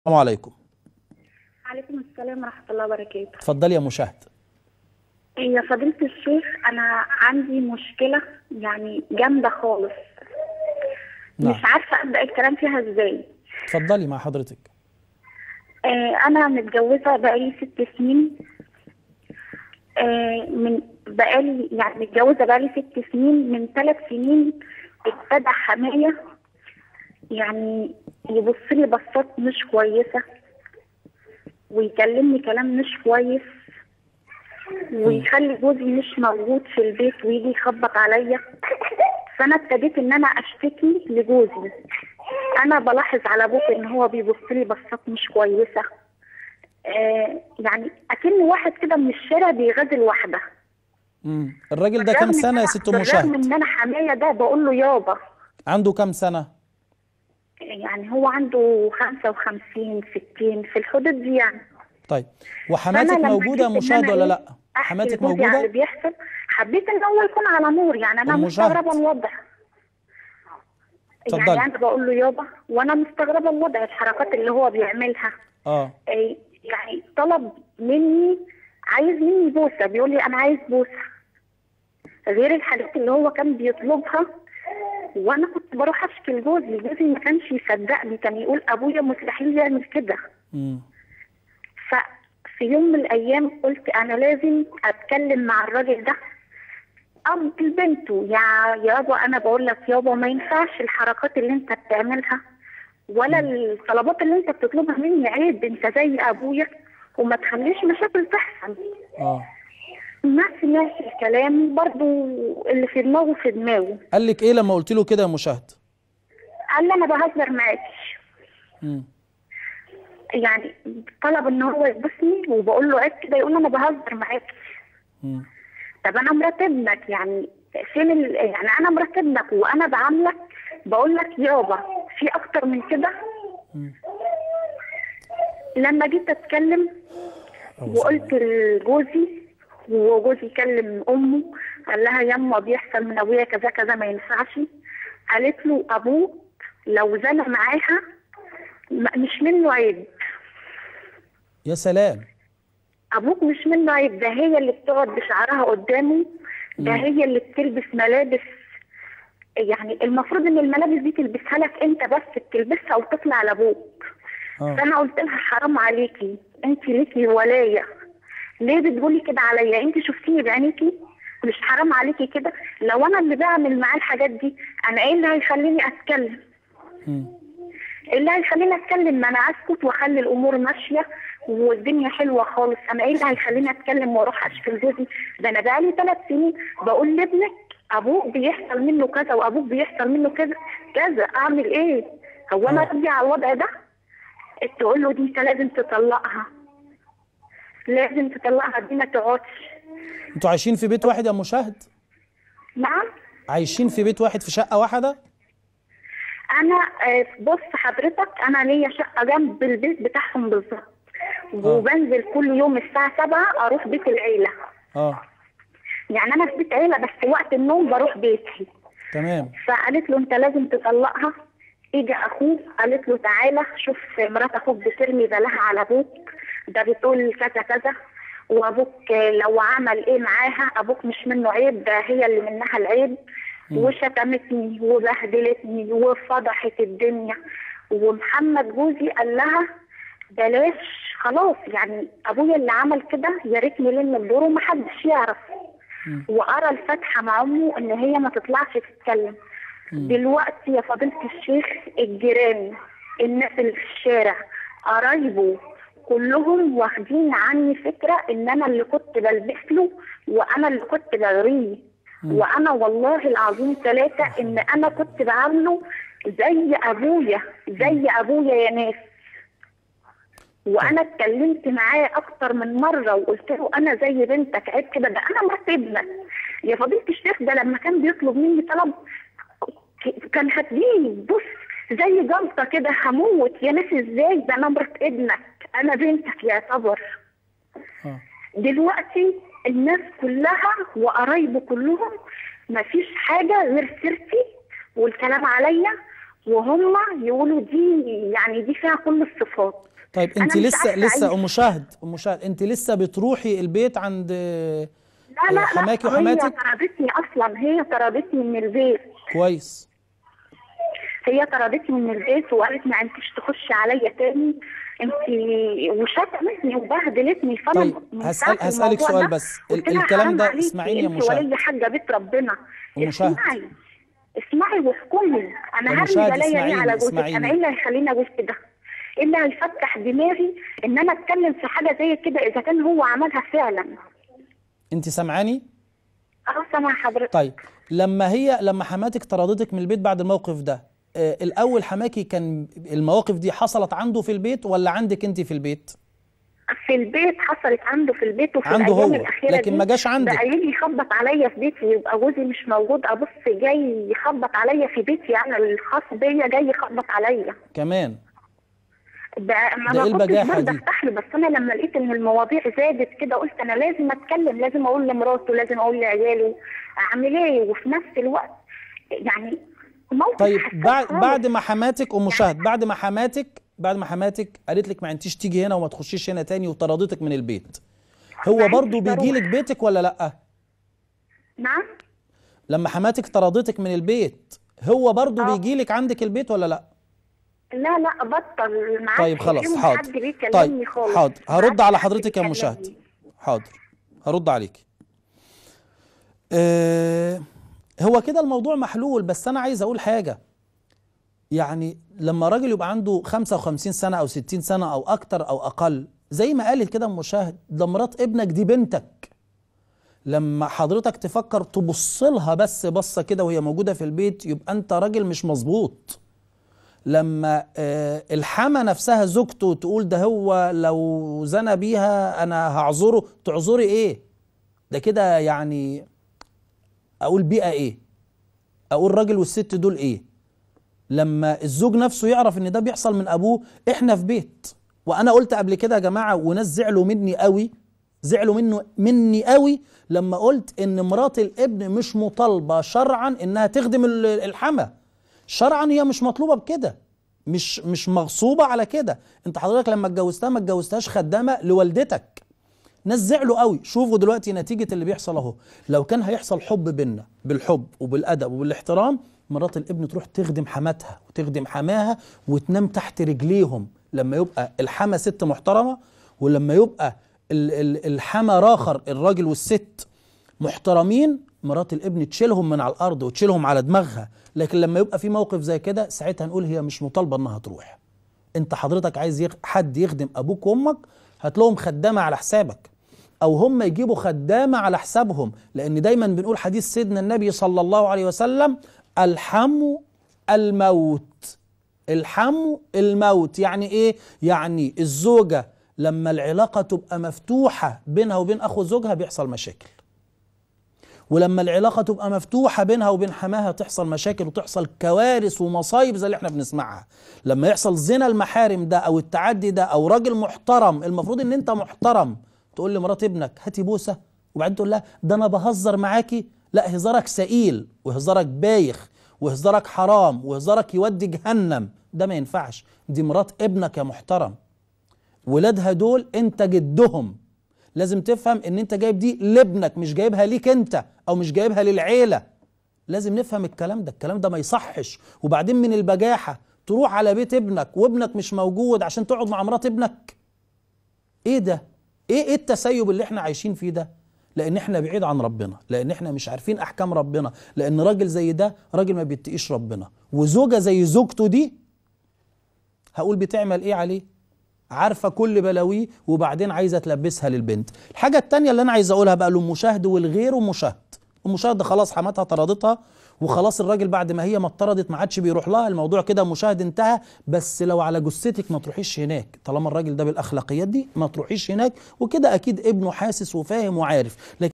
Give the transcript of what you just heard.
السلام عليكم عليكم السلام ورحمة الله وبركاته اتفضلي يا مشاهد يا فضيلة الشيخ أنا عندي مشكلة يعني جامدة خالص نعم مش عارفة أبدأ الكلام فيها إزاي اتفضلي مع حضرتك آه أنا متجوزة بقالي ست سنين آه من بقالي يعني متجوزة بقالي ست سنين من ثلاث سنين ابتدى حماية يعني يبص لي بصات مش كويسة ويكلمني كلام مش كويس ويخلي جوزي مش موجود في البيت ويجي يخبط عليا فانا ابتديت ان انا اشتكي لجوزي انا بلاحظ على ابوك ان هو بيبص لي بصات مش كويسه آه يعني اكن واحد كده من الشارع بيغازل واحده مم. الراجل ده كام بالرغم سنة يا إن- ست بالرغم مشاهد ان انا حمايه ده بقول له يابا عنده كام سنة يعني هو عنده 55 60 في الحدود دي يعني طيب فأنا وحماتك لما موجودة يا جيت إن مشاهد أنا ولا إيه لا أحكي حماتك لجوزي على اللي موجودة بيحصل حبيت ان هو يكون على نور يعني انا أم مشاهد. مستغربه الوضع اتفضلي. يعني انا بقول له يابا وانا مستغربه الوضع الحركات اللي هو بيعملها اه إيه، يعني طلب مني عايز مني بوسه بيقول لي انا عايز بوسه غير الحاجات اللي هو كان بيطلبها وانا كنت بروح اشكي لجوزي جوزي ما كانش يصدقني كان يقول ابويا مستحيل يعمل كده مم. ففي يوم من الايام قلت انا لازم اتكلم مع الراجل ده اب لبنته يا يابا انا بقول لك يابا ما ينفعش الحركات اللي انت بتعملها ولا الطلبات اللي انت بتطلبها مني عيب انت زي ابويا وما تخليش مشاكل تحصل اه ما سمعش الكلام برضو اللي في دماغه في دماغه قال لك ايه لما قلت له كده يا مشاهد قال لي انا بهزر معاك مم. يعني طلب ان هو يبوسني وبقول له عيب كده يقول انا بهزر معاك مم. طب انا مرات ابنك يعني فين ال... يعني انا مرات ابنك وانا بعاملك بقول لك يابا في اكتر من كده مم. لما جيت اتكلم وقلت لجوزي وجوزي كلم امه قال لها يما بيحصل من ابويا كذا كذا ما ينفعش قالت له ابوه لو زنى معاها ما- مش منه عيب يا سلام ابوك مش منه عيب ده هي اللي بتقعد بشعرها قدامه ده هي اللي بتلبس ملابس يعني المفروض ان الملابس دي تلبسها لك انت بس بتلبسها وتطلع لابوك اه فانا قلت لها حرام عليكي انت ليكي ولايه ليه بتقولي كده عليا انت شفتيني بعينيكي مش حرام عليكي كده لو انا اللي بعمل معاه الحاجات دي انا ايه اللي هيخليني اتكلم مم. إيه اللي هيخليني اتكلم ما انا اسكت واخلي الامور ماشيه والدنيا حلوه خالص انا ايه اللي هيخليني اتكلم واروح اشكي لجوزي ده انا بقالي ثلاث سنين بقول لابنك ابوك بيحصل منه كذا وابوك بيحصل منه كذا كذا اعمل ايه هو انا آه. راضيه على الوضع ده تقول له دي انت لازم تطلقها لازم تطلقها دي ما تقعدش انتوا عايشين في بيت واحد يا مشاهد نعم عايشين في بيت واحد في شقة واحدة انا آه، بص حضرتك انا ليا شقه جنب البيت بتاعهم بالظبط وبنزل كل يوم الساعه 7 اروح بيت العيله اه يعني انا في بيت عيله بس وقت النوم بروح بيتي تمام فقالت له انت لازم تطلقها اجى اخوه قالت له تعالى شوف مرات اخوك بترمي بالها على ابوك ده بتقول كذا كذا وابوك لو عمل ايه معاها ابوك مش منه عيب ده هي اللي منها العيب وشتمتني وبهدلتني وفضحت الدنيا ومحمد جوزي قال لها بلاش خلاص يعني ابويا اللي عمل كده يا ريت نلم الدور ومحدش يعرف وقرا الفاتحه مع امه ان هي ما تطلعش تتكلم دلوقتي يا فضيله الشيخ الجيران الناس اللي في الشارع قرايبه كلهم واخدين عني فكره ان انا اللي كنت بلبس له وانا اللي كنت بغريه وانا والله العظيم ثلاثه ان انا كنت بعامله زي ابويا زي ابويا يا ناس وانا اتكلمت معاه اكتر من مره وقلت له انا زي بنتك عيب كده ده انا مرات ابنك يا فضيله الشيخ ده لما كان بيطلب مني طلب ك- كان هتجيني بص زي جلطه كده هموت يا ناس ازاي ده انا مرات ابنك انا بنتك يعتبر اه دلوقتي الناس كلها وقرايبه كلهم مفيش حاجه غير سيرتي والكلام عليا وهم يقولوا دي يعني دي فيها كل الصفات طيب أنا انت مش لسه عارفة لسه أعيش. ام شهد ام شهد انت لسه بتروحي البيت عند لا لا حماكي لا وحماتك؟ هي طردتني اصلا هي طردتني من البيت كويس هي طردتني من البيت وقالت ما انتش تخشي عليا تاني انت وشتمتني وبهدلتني فانا طيب من هسأل ساعة هسألك الموضوع سؤال ده بس ال- قلت لها الكلام حرام ده عليكي، اسمعيني يا انت مشاهد ولي حاجه بيت ربنا أم شهد. اسمعي اسمعي واحكمي انا يا هرمي مشاهد بلايا ايه اسمعيني، على جوزك اسمعيني. انا ايه اللي هيخليني اجوز كده ايه اللي هيفتح دماغي ان انا اتكلم في حاجه زي كده اذا كان هو عملها فعلا انت سامعاني اه سامع حضرتك طيب لما هي لما حماتك طردتك من البيت بعد الموقف ده آه الاول حماكي كان المواقف دي حصلت عنده في البيت ولا عندك انت في البيت في البيت حصلت عنده في البيت وفي عنده الايام هو، الاخيره لكن دي ما جاش عندك. بقى يجي يخبط عليا في بيتي يبقى جوزي مش موجود ابص جاي يخبط عليا في بيتي انا الخاص بيا جاي يخبط عليا كمان بقى ما ده إيه ما كنتش البجاحة برضه دي؟ افتح له بس انا لما لقيت ان المواضيع زادت كده قلت انا لازم اتكلم لازم اقول لمراته لازم اقول لعياله اعمل ايه وفي نفس الوقت يعني موقف طيب حساس بعد خالص. بعد ما حماتك ام شهد بعد ما حماتك بعد ما حماتك قالت لك ما انتيش تيجي هنا وما تخشيش هنا تاني وطردتك من البيت هو ما برضو عدتش بيجي لك بروح. بيتك ولا لا نعم لما حماتك طردتك من البيت هو برضو آه. بيجي لك عندك البيت ولا لا لا لا بطل ما طيب عادش خلاص فيهم حاضر حد بيكلمني طيب خالص. حاضر ما هرد عادش على حد حضرتك يا بيكلمني. مشاهد حاضر هرد عليك أه هو كده الموضوع محلول بس انا عايز اقول حاجه يعني لما راجل يبقى عنده 55 سنه او 60 سنه او اكتر او اقل زي ما قالت كده المشاهد ده مرات ابنك دي بنتك لما حضرتك تفكر تبص لها بس بصه كده وهي موجوده في البيت يبقى انت راجل مش مظبوط لما آه، الحما نفسها زوجته تقول ده هو لو زنى بيها انا هعذره تعذري ايه ده كده يعني اقول بيئه ايه اقول الراجل والست دول ايه لما الزوج نفسه يعرف ان ده بيحصل من ابوه احنا في بيت وانا قلت قبل كده يا جماعه وناس زعلوا مني قوي زعلوا منه مني قوي لما قلت ان مرات الابن مش مطالبه شرعا انها تخدم ال- الحما شرعا هي مش مطلوبه بكده مش مش مغصوبه على كده انت حضرتك لما اتجوزتها ما اتجوزتهاش خدامه لوالدتك ناس زعلوا قوي شوفوا دلوقتي نتيجة اللي بيحصل اهو لو كان هيحصل حب بينا بالحب وبالأدب وبالاحترام مرات الابن تروح تخدم حماتها وتخدم حماها وتنام تحت رجليهم لما يبقى الحما ست محترمة ولما يبقى ال- ال- الحما راخر الراجل والست محترمين مرات الابن تشيلهم من على الأرض وتشيلهم على دماغها لكن لما يبقى في موقف زي كده ساعتها نقول هي مش مطالبة انها تروح انت حضرتك عايز يخ... حد يخدم ابوك وامك هات لهم خدامه على حسابك او هم يجيبوا خدامه على حسابهم لان دايما بنقول حديث سيدنا النبي صلى الله عليه وسلم الحم الموت الحم الموت يعني ايه يعني الزوجه لما العلاقه تبقى مفتوحه بينها وبين اخو زوجها بيحصل مشاكل ولما العلاقة تبقى مفتوحة بينها وبين حماها تحصل مشاكل وتحصل كوارث ومصايب زي اللي احنا بنسمعها لما يحصل زنا المحارم ده او التعدي ده او راجل محترم المفروض ان انت محترم تقول لمرات ابنك هاتي بوسة وبعدين تقول لها ده انا بهزر معاكي لا هزارك سئيل وهزارك بايخ وهزارك حرام وهزارك يودي جهنم ده ما ينفعش دي مرات ابنك يا محترم ولادها دول انت جدهم لازم تفهم ان انت جايب دي لابنك مش جايبها ليك انت او مش جايبها للعيله لازم نفهم الكلام ده الكلام ده ما يصحش وبعدين من البجاحه تروح على بيت ابنك وابنك مش موجود عشان تقعد مع مرات ابنك ايه ده ايه ايه التسيب اللي احنا عايشين فيه ده لان احنا بعيد عن ربنا لان احنا مش عارفين احكام ربنا لان راجل زي ده راجل ما بيتقيش ربنا وزوجه زي زوجته دي هقول بتعمل ايه عليه عارفه كل بلاويه وبعدين عايزه تلبسها للبنت الحاجه التانية اللي انا عايز اقولها بقى للمشاهد والغير مشاهد المشاهد خلاص حماتها طردتها وخلاص الراجل بعد ما هي ما اتطردت ما عادش بيروح لها الموضوع كده مشاهد انتهى بس لو على جثتك ما تروحيش هناك طالما الراجل ده بالاخلاقيات دي ما تروحيش هناك وكده اكيد ابنه حاسس وفاهم وعارف لكن